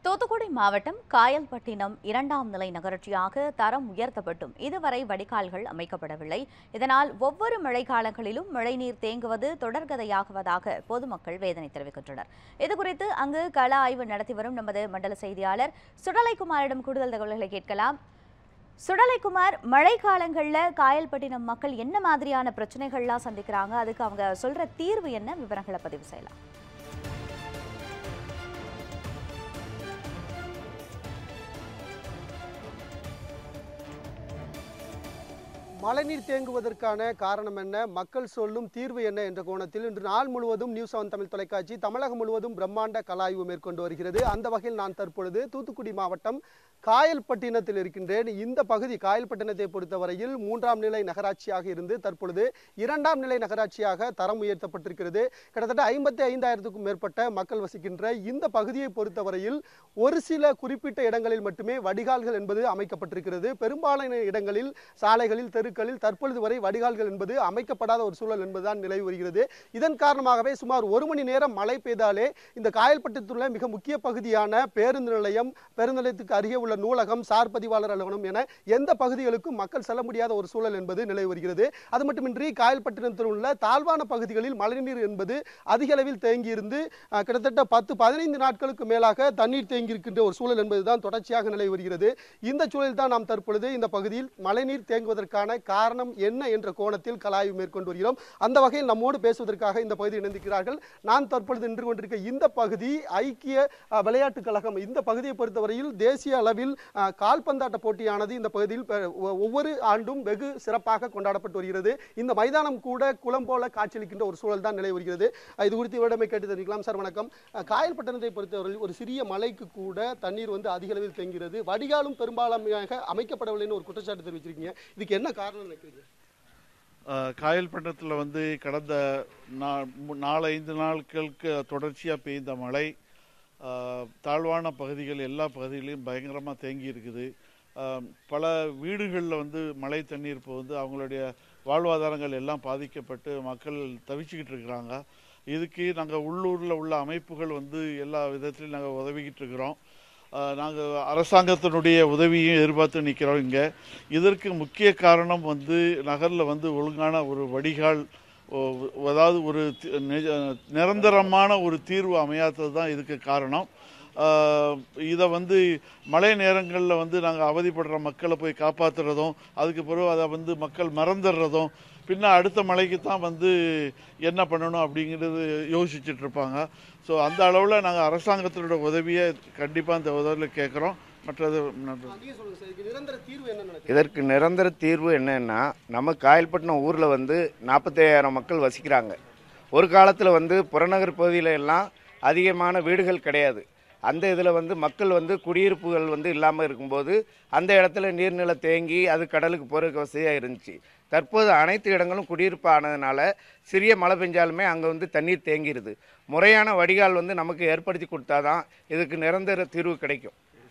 தூத்துக்குடி மாவட்டம் காயல்பட்டினம் இரண்டாம் நிலை நகராட்சியாக தரம் உயர்த்தப்பட்டும் இதுவரை வடிகால்கள் அமைக்கப்படவில்லை இதனால் ஒவ்வொரு மழைக்காலங்களிலும் மழைநீர் தேங்குவது தொடர்கதையாகுவதாக பொதுமக்கள் வேதனை தெரிவிக்கின்றனர் இதுகுறித்து அங்கு கள ஆய்வு நடத்தி வரும் நமது மண்டல செய்தியாளர் சுடலைக்குமாரிடம் கூடுதல் தகவல்களை கேட்கலாம் சுடலைக்குமார் மழை காலங்களில் காயல்பட்டினம் மக்கள் என்ன மாதிரியான பிரச்சனைகள்லாம் சந்திக்கிறாங்க அதுக்கு அவங்க சொல்ற தீர்வு என்ன விவரங்களை பதிவு செய்யலாம் மழைநீர் தேங்குவதற்கான காரணம் என்ன மக்கள் சொல்லும் தீர்வு என்ன என்ற கோணத்தில் இன்று நாள் முழுவதும் நியூஸ் செவன் தமிழ் தொலைக்காட்சி தமிழகம் முழுவதும் பிரம்மாண்ட கலாய்வு மேற்கொண்டு வருகிறது அந்த வகையில் நான் தற்பொழுது தூத்துக்குடி மாவட்டம் காயல்பட்டினத்தில் இருக்கின்றேன் இந்த பகுதி காயல்பட்டினத்தை பொறுத்தவரையில் மூன்றாம் நிலை நகராட்சியாக இருந்து தற்பொழுது இரண்டாம் நிலை நகராட்சியாக தரம் உயர்த்தப்பட்டிருக்கிறது கிட்டத்தட்ட ஐம்பத்தி ஐந்தாயிரத்துக்கும் மேற்பட்ட மக்கள் வசிக்கின்ற இந்த பகுதியை பொறுத்தவரையில் ஒரு சில குறிப்பிட்ட இடங்களில் மட்டுமே வடிகால்கள் என்பது அமைக்கப்பட்டிருக்கிறது பெரும்பாலான இடங்களில் சாலைகளில் தெருக்களில் தற்பொழுது வரை வடிகால்கள் என்பது அமைக்கப்படாத ஒரு சூழல் என்பதுதான் நிலவி வருகிறது இதன் காரணமாகவே சுமார் ஒரு மணி நேரம் மழை பெய்தாலே இந்த காயல்பட்டத்தில் உள்ள மிக முக்கிய பகுதியான பேருந்து நிலையம் பேருந்து நிலையத்துக்கு அருகே உள்ள நூலகம் சார் பதிவாளர் அலுவலகம் என எந்த பகுதிகளுக்கும் மக்கள் செல்ல முடியாத ஒரு சூழல் என்பது நிலவி வருகிறது அது மட்டுமின்றி காயல்பட்டினத்தில் உள்ள தாழ்வான பகுதிகளில் மழைநீர் என்பது அதிக அளவில் தேங்கியிருந்து அஹ், கிட்டத்தட்ட பத்து பதினைந்து நாட்களுக்கு மேலாக தண்ணீர் தேங்கி இருக்கின்ற ஒரு சூழல் என்பதுதான் தொடர்ச்சியாக நிலவி வருகிறது இந்த சூழலில் தான் நாம் தற்பொழுது இந்த பகுதியில் மழைநீர் தேங்குவதற்கான காரணம் என்ன என்ற கோணத்தில் கலாய்வு மேற்கொண்டு வருகிறோம் அந்த வகையில் நம்மோடு பேசுவதற்காக இந்த பகுதியில் இணைந்திருக்கிறார்கள் நான் தற்பொழுது நின்று கொண்டிருக்க இந்த பகுதி ஐக்கிய அஹ், விளையாட்டுக் கழகம் இந்த பகுதியை பொறுத்தவரையில் தேசிய அளவில் அஹ், கால்பந்தாட்ட போட்டியானது இந்த பகுதியில் பெ- ஒ- ஒவ்வொரு ஆண்டும் வெகு சிறப்பாக கொண்டாடப்பட்டு வருகிறது இந்த மைதானம் கூட குளம் போல காட்சியளிக்கின்ற ஒரு சூழல் தான் நிலை வருகிறது அஹ், இது குறித்து இவரிடமே கேட்டு தெரிவிக்கலாம் சார் வணக்கம் அஹ், காயல்பட்டினத்தை பொறுத்தவரையில் ஒரு சிறிய மலைக்கு கூட தண்ணீர் வந்து அதிக அளவில் தேங்கிறது வடிகாலும் பெரும்பாலான அமைக்கப்படவில்லைன்னு ஒரு குற்றச்சாட்டு தெரிவிச்சிருக்கீங்க இதுக்கு என்ன காரணம் நினைக்கிறீங்க அஹ், காயல்பட்டினத்தில் வந்து கடந்த நா- மு- நாலு ஐந்து நாட்களுக்கு தொடர்ச்சியாக பெய்த மழை அஹ், தாழ்வான பகுதிகள் எல்லா பகுதிகளையும் பயங்கரமாக தேங்கி இருக்குது அஹ், பல வீடுகளில் வந்து மழை தண்ணீர் புகுந்து அவங்களுடைய வாழ்வாதாரங்கள் எல்லாம் பாதிக்கப்பட்டு மக்கள் தவிச்சுக்கிட்டு இருக்கிறாங்க இதுக்கு நாங்கள் உள்ளூரில் உள்ள அமைப்புகள் வந்து எல்லா விதத்திலையும் நாங்கள் உதவிக்கிட்டு இருக்கிறோம் நாங்கள் அரசாங்கத்தினுடைய உதவியும் எதிர்பார்த்து நிற்கிறோம் இங்கே இதற்கு முக்கிய காரணம் வந்து நகரில் வந்து ஒழுங்கான ஒரு வடிகால் ஓ- அதாவது ஒரு தி- நி- நிரந்தரமான ஒரு தீர்வு அமையாதது தான் இதுக்கு காரணம் இதை வந்து மழை நேரங்களில் வந்து நாங்கள் அவதிப்படுற மக்களை போய் காப்பாற்றுறதும் அதுக்கு பிறகு அதை வந்து மக்கள் மறந்துடுறதும் பின்ன அடுத்த மழைக்கு தான் வந்து என்ன பண்ணணும் அப்படிங்கிறது யோசிச்சுட்டு இருப்பாங்க ஸோ அந்த அளவில் நாங்கள் அரசாங்கத்தினோட உதவியை கண்டிப்பாக இந்த உதவியில் கேட்குறோம் மற்றது நன்றி நீங்க சொல்லுங்க சார் இதுக்கு நிரந்தர தீர்வு என்ன நினைக்கிறீங்க இதற்கு நிரந்தர தீர்வு என்னன்னா நம்ம காயல்பட்டினம் ஊரில் வந்து நாற்பத்தையாயிரம் மக்கள் வசிக்கிறாங்க ஒரு காலத்தில் வந்து புறநகர் பகுதியில எல்லாம் அதிகமான வீடுகள் கிடையாது அந்த இதில் வந்து மக்கள் வந்து குடியிருப்புகள் வந்து இல்லாமல் இருக்கும்போது அந்த இடத்துல நீர்நிலை தேங்கி அது கடலுக்கு போகிறதுக்கு வசதியாக இருந்துச்சு தற்போது அனைத்து இடங்களும் குடியிருப்பு ஆனதுனால சிறிய மழை பெஞ்சாலுமே அங்கே வந்து தண்ணீர் தேங்கிடுது முறையான வடிகால் வந்து நமக்கு ஏற்படுத்தி கொடுத்தாதான் இதுக்கு நிரந்தர தீர்வு கிடைக்கும்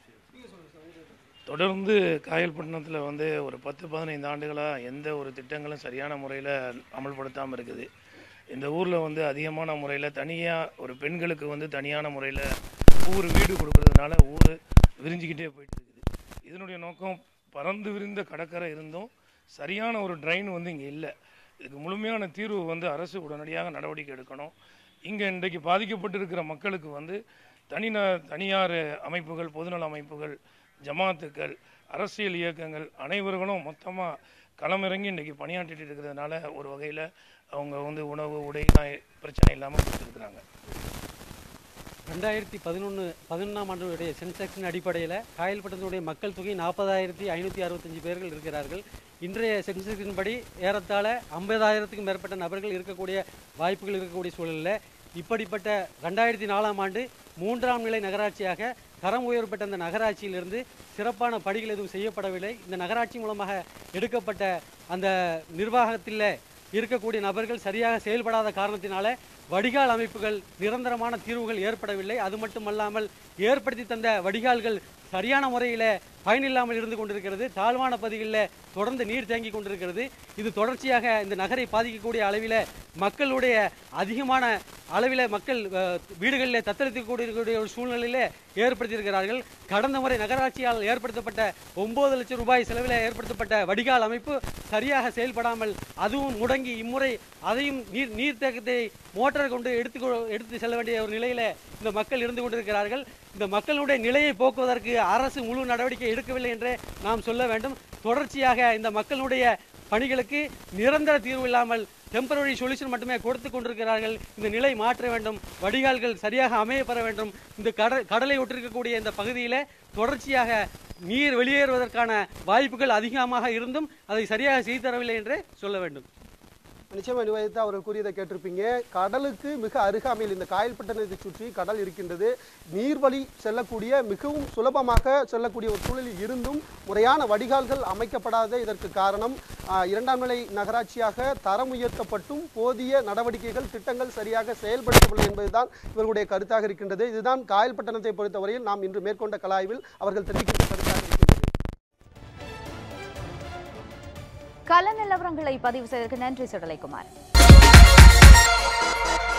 தொடர்ந்து காயல்பட்டினத்தில் வந்து ஒரு பத்து பதினைந்து ஆண்டுகளாக எந்த ஒரு திட்டங்களும் சரியான முறையில் அமல்படுத்தாமல் இருக்குது இந்த ஊரில் வந்து அதிகமான முறையில் தனியாக ஒரு பெண்களுக்கு வந்து தனியான முறையில் ஒவ்வொரு வீடு கொடுக்கறதுனால ஊர் விரிஞ்சிக்கிட்டே போயிட்டு இருக்குது இதனுடைய நோக்கம் பறந்து விரிந்த கடற்கரை இருந்தும் சரியான ஒரு ட்ரைன் வந்து இங்கே இல்லை இதுக்கு முழுமையான தீர்வு வந்து அரசு உடனடியாக நடவடிக்கை எடுக்கணும் இங்கே இன்றைக்கு பாதிக்கப்பட்டிருக்கிற மக்களுக்கு வந்து தனின தனியார் அமைப்புகள் பொதுநல அமைப்புகள் ஜமாத்துக்கள் அரசியல் இயக்கங்கள் அனைவர்களும் மொத்தமாக களமிறங்கி இன்றைக்கி பணியாற்றிட்டு இருக்கிறதுனால ஒரு வகையில் அவங்க வந்து உணவு உடைலாம் பிரச்சனை இல்லாமல் கொடுத்துருக்குறாங்க ரெண்டாயிரத்தி பதினொன்று பதினொன்றாம் ஆண்டுடைய சென்செக்ஸின் அடிப்படையில் காயல்பட்டத்தினுடைய மக்கள் தொகை நாற்பதாயிரத்தி ஐநூற்றி அறுபத்தஞ்சு பேர்கள் இருக்கிறார்கள் இன்றைய சென்செக்ஸின் படி ஏறத்தாழ ஐம்பதாயிரத்துக்கும் மேற்பட்ட நபர்கள் இருக்கக்கூடிய வாய்ப்புகள் இருக்கக்கூடிய சூழலில் இப்படிப்பட்ட ரெண்டாயிரத்தி நாலாம் ஆண்டு மூன்றாம் நிலை நகராட்சியாக தரம் உயர்பட்ட அந்த நகராட்சியிலிருந்து சிறப்பான படிகள் எதுவும் செய்யப்படவில்லை இந்த நகராட்சி மூலமாக எடுக்கப்பட்ட அந்த நிர்வாகத்தில் இருக்கக்கூடிய நபர்கள் சரியாக செயல்படாத காரணத்தினால வடிகால் அமைப்புகள் நிரந்தரமான தீர்வுகள் ஏற்படவில்லை அது மட்டுமல்லாமல் ஏற்படுத்தி தந்த வடிகால்கள் சரியான முறையில் பயனில்லாமல் இருந்து கொண்டிருக்கிறது தாழ்வான பகுதிகளில் தொடர்ந்து நீர் தேங்கி கொண்டிருக்கிறது இது தொடர்ச்சியாக இந்த நகரை பாதிக்கக்கூடிய அளவில் மக்களுடைய அதிகமான அளவில் மக்கள் அஹ், வீடுகளில் தத்தளித்துக்கூடிய ஒரு சூழ்நிலையிலே ஏற்படுத்தியிருக்கிறார்கள் கடந்த முறை நகராட்சியால் ஏற்படுத்தப்பட்ட ஒன்பது லட்சம் ரூபாய் செலவில் ஏற்படுத்தப்பட்ட வடிகால் அமைப்பு சரியாக செயல்படாமல் அதுவும் முடங்கி இம்முறை அதையும் நீர் நீர்த்தேக்கத்தை மோட்டார் கொண்டு எடுத்து கொ- எடுத்து செல்ல வேண்டிய ஒரு நிலையில இந்த மக்கள் இருந்து கொண்டிருக்கிறார்கள் இந்த மக்களுடைய நிலையை போக்குவதற்கு அரசு முழு நடவடிக்கை எடுக்கவில்லை என்றே நாம் சொல்ல வேண்டும் தொடர்ச்சியாக இந்த மக்களுடைய பணிகளுக்கு நிரந்தர தீர்வு இல்லாமல் டெம்பரரி சொல்யூஷன் மட்டுமே கொடுத்து கொண்டிருக்கிறார்கள் இந்த நிலை மாற்ற வேண்டும் வடிகால்கள் சரியாக அமைய பெற வேண்டும் இந்த கடல் கடலை ஒட்டிருக்கக்கூடிய இந்த பகுதியில தொடர்ச்சியாக நீர் வெளியேறுவதற்கான வாய்ப்புகள் அதிகமாக இருந்தும் அதை சரியாக செய்து தரவில்லை என்றே சொல்ல வேண்டும் நிச்சயமா நிவேதிதா அவர்கள் கூறியதை கேட்டிருப்பீங்க கடலுக்கு மிக அருகாமையில் இந்த காயல்பட்டணத்தை சுற்றி கடல் இருக்கின்றது நீர்வழி செல்லக்கூடிய மிகவும் சுலபமாக செல்லக்கூடிய ஒரு சூழலில் இருந்தும் முறையான வடிகால்கள் அமைக்கப்படாத இதற்கு காரணம் ஆஹ், இரண்டாம் நிலை நகராட்சியாக தரம் உயர்த்தப்பட்டும் போதிய நடவடிக்கைகள் திட்டங்கள் சரியாக செயல்படுத்தவில்லை என்பதுதான் இவர்களுடைய கருத்தாக இருக்கின்றது இதுதான் காயல்பட்டணத்தை பொறுத்தவரையில் நாம் இன்று மேற்கொண்ட கலாய்வில் அவர்கள் தெரிவிக்கின்ற கருத்தாக இருக்கின்றது கள நிலவரங்களை பதிவு செய்ததற்கு நன்றி சுடலைக்குமார்